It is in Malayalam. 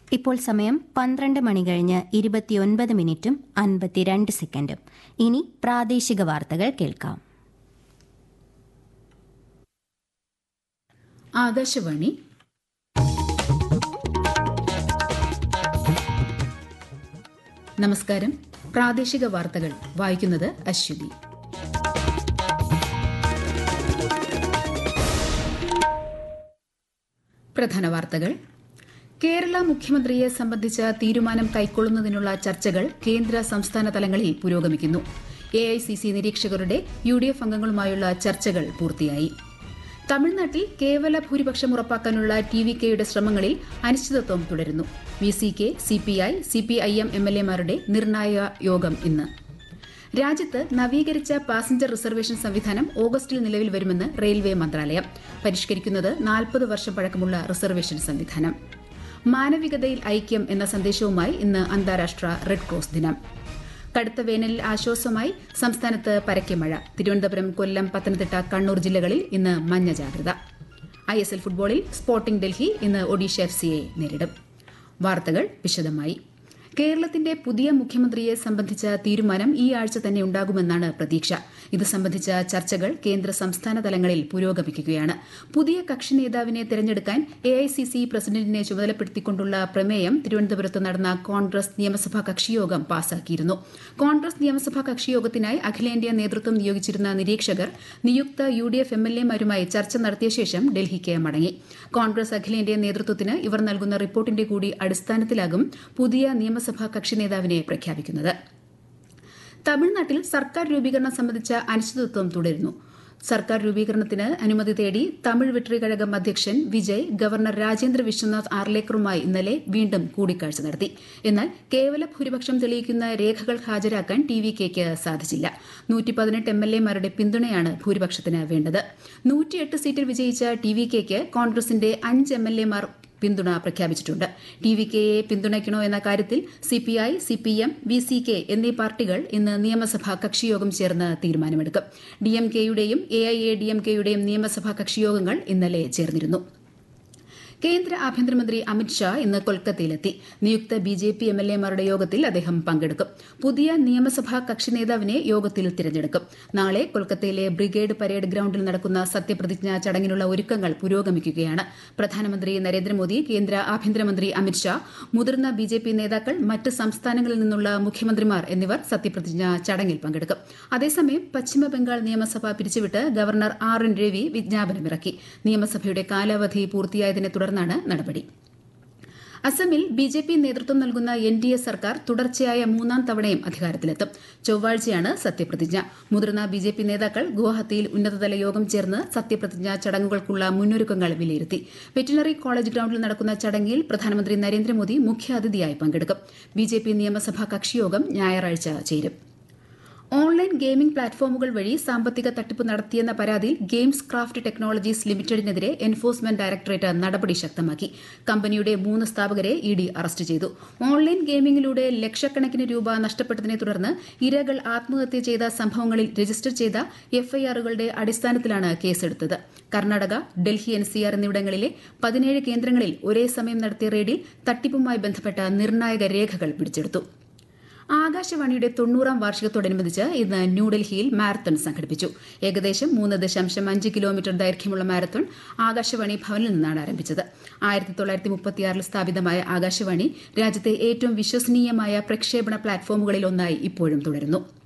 ഇപ്പോൾ സമയം പന്ത്രണ്ട് മണി കഴിഞ്ഞ് ഇരുപത്തിയൊൻപത് മിനിറ്റും അൻപത്തിരണ്ട് സെക്കൻഡും ഇനി പ്രാദേശിക വാർത്തകൾ കേൾക്കാം ആകാശവാണി നമസ്കാരം പ്രാദേശിക വാർത്തകൾ വായിക്കുന്നത് അശ്വതി പ്രധാന വാർത്തകൾ കേരള മുഖ്യമന്ത്രിയെ സംബന്ധിച്ച തീരുമാനം കൈക്കൊള്ളുന്നതിനുള്ള ചർച്ചകൾ കേന്ദ്ര സംസ്ഥാന തലങ്ങളിൽ പുരോഗമിക്കുന്നു എ ഐ സി സി നിരീക്ഷകരുടെ യു ഡി എഫ് അംഗങ്ങളുമായുള്ള ചർച്ചകൾ പൂർത്തിയായി തമിഴ്നാട്ടിൽ കേവല ഭൂരിപക്ഷം ഉറപ്പാക്കാനുള്ള ടി വി കെയുടെ ശ്രമങ്ങളിൽ അനിശ്ചിതത്വം തുടരുന്നു V C K C P I C P I M M L എമാരുടെ നിർണായക യോഗം ഇന്ന് രാജ്യത്ത് നവീകരിച്ച പാസഞ്ചർ റിസർവേഷൻ സംവിധാനം ഓഗസ്റ്റിൽ നിലവിൽ വരുമെന്ന് റെയിൽവേ മന്ത്രാലയം പരിഷ്കരിക്കുന്നത് നാൽപ്പത് വർഷം പഴക്കമുള്ള റിസർവേഷൻ സംവിധാനം മാനവികതയിൽ ഐക്യം എന്ന സന്ദേശവുമായി ഇന്ന് അന്താരാഷ്ട്ര റെഡ് ക്രോസ് ദിനം കടുത്ത വേനലിൽ ആശ്വാസമായി സംസ്ഥാനത്ത് പരക്കെ മഴ തിരുവനന്തപുരം കൊല്ലം പത്തനംതിട്ട കണ്ണൂർ ജില്ലകളിൽ ഇന്ന് മഞ്ഞ ജാഗ്രത ഐ എസ് എൽ ഫുട്ബോളിൽ സ്പോർട്ടിംഗ് ഡൽഹി ഇന്ന് ഒഡീഷ എഫ് സിയെ നേരിടും വാർത്തകൾ വിശദമായി കേരളത്തിന്റെ പുതിയ മുഖ്യമന്ത്രിയെ സംബന്ധിച്ച തീരുമാനം ഈ ആഴ്ച തന്നെ ഉണ്ടാകുമെന്നാണ് പ്രതീക്ഷ ഇത് സംബന്ധിച്ച ചർച്ചകൾ കേന്ദ്ര സംസ്ഥാന തലങ്ങളിൽ പുരോഗമിക്കുകയാണ് പുതിയ കക്ഷി നേതാവിനെ തെരഞ്ഞെടുക്കാൻ എ ഐ സി സി പ്രസിഡന്റിനെ ചുമതലപ്പെടുത്തിക്കൊണ്ടുള്ള പ്രമേയം തിരുവനന്തപുരത്ത് നടന്ന കോൺഗ്രസ് നിയമസഭാ കക്ഷിയോഗം പാസാക്കിയിരുന്നു കോൺഗ്രസ് നിയമസഭാ കക്ഷിയോഗത്തിനായി അഖിലേന്ത്യാ നേതൃത്വം നിയോഗിച്ചിരുന്ന നിരീക്ഷകർ നിയുക്ത U D F M L എമാരുമായി ചർച്ച നടത്തിയ ശേഷം ഡൽഹിക്ക് മടങ്ങി കോൺഗ്രസ് അഖിലേന്ത്യാ നേതൃത്വത്തിന് ഇവർ നൽകുന്ന റിപ്പോർട്ടിന്റെ കൂടി അടിസ്ഥാനത്തിലാകും പുതിയ നിയമസഭാ കക്ഷി നേതാവിനെ പ്രഖ്യാപിക്കുന്നത് തമിഴ്നാട്ടിൽ സർക്കാർ രൂപീകരണം സംബന്ധിച്ച അനിശ്ചിതത്വം തുടരുന്നു സർക്കാർ രൂപീകരണത്തിന് അനുമതി തേടി തമിഴ് വെട്രി കഴകം അധ്യക്ഷൻ വിജയ് ഗവർണർ രാജേന്ദ്ര വിശ്വനാഥ് ആർലേക്കറുമായി ഇന്നലെ വീണ്ടും കൂടിക്കാഴ്ച നടത്തി എന്നാൽ കേവല ഭൂരിപക്ഷം തെളിയിക്കുന്ന രേഖകൾ ഹാജരാക്കാൻ ടി വി കെക്ക് സാധിച്ചില്ല നൂറ്റി പതിനെട്ട് എം എൽ എമാരുടെ പിന്തുണയാണ് ഭൂരിപക്ഷത്തിന് വേണ്ടത് നൂറ്റിയെട്ട് സീറ്റിൽ വിജയിച്ച ടി വി കെക്ക് കോൺഗ്രസിന്റെ അഞ്ച് എം എൽ എമാർ പിന്തുണ പ്രഖ്യാപിച്ചിട്ടുണ്ട് ടി വി കെയെ പിന്തുണയ്ക്കണോ എന്ന കാര്യത്തിൽ CPI CPM V C K എന്നീ പാർട്ടികൾ ഇന്ന് നിയമസഭാ കക്ഷിയോഗം ചേർന്ന് തീരുമാനമെടുക്കും ഡിഎംകെയുടെയും എ ഐ എ ഡിഎംകെയുടെയും നിയമസഭാ കക്ഷിയോഗങ്ങൾ ഇന്നലെ ചേർന്നിരുന്നു കേന്ദ്ര ആഭ്യന്തരമന്ത്രി അമിത്ഷാ ഇന്ന് കൊൽക്കത്തയിലെത്തി നിയുക്ത B J P M L എമാരുടെ യോഗത്തിൽ അദ്ദേഹം പങ്കെടുക്കും പുതിയ നിയമസഭാ കക്ഷി നേതാവിനെ യോഗത്തിൽ തിരഞ്ഞെടുക്കും നാളെ കൊൽക്കത്തയിലെ ബ്രിഗേഡ് പരേഡ് ഗ്രൌണ്ടിൽ നടക്കുന്ന സത്യപ്രതിജ്ഞാ ചടങ്ങിനുള്ള ഒരുക്കങ്ങൾ പുരോഗമിക്കുകയാണ് പ്രധാനമന്ത്രി നരേന്ദ്രമോദി കേന്ദ്ര ആഭ്യന്തരമന്ത്രി അമിത്ഷാ മുതിർന്ന ബി ജെ പി നേതാക്കൾ മറ്റ് സംസ്ഥാനങ്ങളിൽ നിന്നുള്ള മുഖ്യമന്ത്രിമാർ എന്നിവർ സത്യപ്രതിജ്ഞാ ചടങ്ങിൽ പങ്കെടുക്കും അതേസമയം പശ്ചിമബംഗാൾ നിയമസഭ പിരിച്ചുവിട്ട് ഗവർണർ ആർ എൻ രവി വിജ്ഞാപനമിറക്കി നിയമസഭയുടെ കാലാവധി പൂർത്തിയായതിനെ തുടർന്നാണ് നടപടി അസമിൽ ബി ജെ പി നേതൃത്വം നൽകുന്ന എൻ ഡി എ സർക്കാർ തുടർച്ചയായ മൂന്നാം തവണയും അധികാരത്തിലെത്തും ചൊവ്വാഴ്ചയാണ് സത്യപ്രതിജ്ഞ മുതിർന്ന ബി ജെ പി നേതാക്കൾ ഗുവാഹത്തിയിൽ ഉന്നതതല യോഗം ചേർന്ന് സത്യപ്രതിജ്ഞാ ചടങ്ങുകൾക്കുള്ള മുന്നൊരുക്കങ്ങൾ വിലയിരുത്തി വെറ്റിനറി കോളേജ് ഗ്രൌണ്ടിൽ നടക്കുന്ന ചടങ്ങിൽ പ്രധാനമന്ത്രി നരേന്ദ്രമോദി മുഖ്യാതിഥിയായി പങ്കെടുക്കും ബി ജെ പി നിയമസഭാ കക്ഷിയോഗം ഞായറാഴ്ച ചേരും ഓൺലൈൻ ഗെയിമിംഗ് പ്ലാറ്റ്ഫോമുകൾ വഴി സാമ്പത്തിക തട്ടിപ്പ് നടത്തിയെന്ന പരാതിയിൽ ഗെയിംസ് ക്രാഫ്റ്റ് ടെക്നോളജീസ് ലിമിറ്റഡിനെതിരെ എൻഫോഴ്സ്മെന്റ് ഡയറക്ടറേറ്റ് നടപടി ശക്തമാക്കി കമ്പനിയുടെ മൂന്ന് സ്ഥാപകരെ ഇ ഡി അറസ്റ്റ് ചെയ്തു ഓൺലൈൻ ഗെയിമിംഗിലൂടെ ലക്ഷക്കണക്കിന് രൂപ നഷ്ടപ്പെട്ടതിനെ തുടർന്ന് ഇരകൾ ആത്മഹത്യ ചെയ്ത സംഭവങ്ങളിൽ രജിസ്റ്റർ ചെയ്ത എഫ്ഐആറുകളുടെ അടിസ്ഥാനത്തിലാണ് കേസെടുത്തത് കർണാടക ഡൽഹി എൻസിആർ എന്നിവിടങ്ങളിലെ പതിനേഴ് കേന്ദ്രങ്ങളിൽ ഒരേ സമയം നടത്തിയ റെയ്ഡിൽ തട്ടിപ്പുമായി ബന്ധപ്പെട്ട നിർണായക രേഖകൾ പിടിച്ചെടുത്തു ആകാശവാണിയുടെ തൊണ്ണൂറാം വാർഷികത്തോടനുബന്ധിച്ച് ഇന്ന് ന്യൂഡൽഹിയിൽ മാരത്തൺ സംഘടിപ്പിച്ചു ഏകദേശം മൂന്ന് ദശാംശം അഞ്ച് കിലോമീറ്റർ ദൈർഘ്യമുള്ള മാരത്തൺ ആകാശവാണി ഭവനിൽ നിന്നാണ് ആരംഭിച്ചത് ആയിരത്തി തൊള്ളായിരത്തി മുപ്പത്തിയാറിൽ സ്ഥാപിതമായ ആകാശവാണി രാജ്യത്തെ ഏറ്റവും വിശ്വസനീയമായ പ്രക്ഷേപണ പ്ലാറ്റ്ഫോമുകളിൽ ഒന്നായി ഇപ്പോഴും തുടരുന്നു